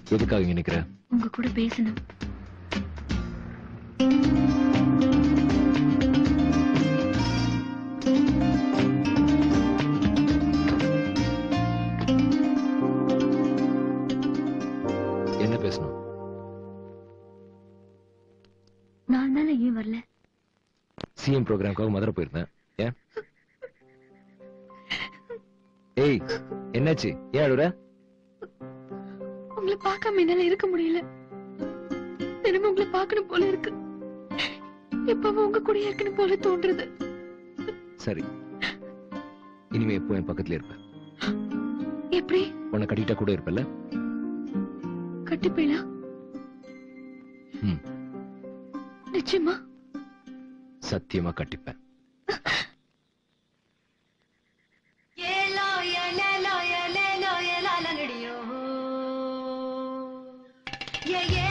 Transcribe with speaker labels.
Speaker 1: எதுக்காக இங்க நிக்கிற
Speaker 2: உங்க கூட பேசணும்
Speaker 1: என்ன பேசணும்
Speaker 2: நாலு நாள் ஏன் வரல
Speaker 1: சிஎம் ப்ரோக்ராம்க்காக மதுரை போயிருந்தேன் ஏன் ஏய் என்னாச்சு ஏன் அழுற
Speaker 2: உங்களை பார்க்காம என்னால இருக்க முடியல தினமும் உங்களை பார்க்கணும் போல இருக்கு எப்பவும் உங்க கூட இருக்கணும் போல தோன்றுது
Speaker 1: சரி இனிமே எப்போ என் பக்கத்துல இருப்ப
Speaker 2: எப்படி
Speaker 1: உன்னை கட்டிட்டா கூட இருப்பல்ல
Speaker 2: கட்டிப்பீங்களா
Speaker 1: ம்.
Speaker 2: நிச்சயமா
Speaker 1: சத்தியமா கட்டிப்பேன்
Speaker 3: ஏலோ ஏலேலோ ஏலேலோ ஏலாலங்கடியோ ஏ ஏ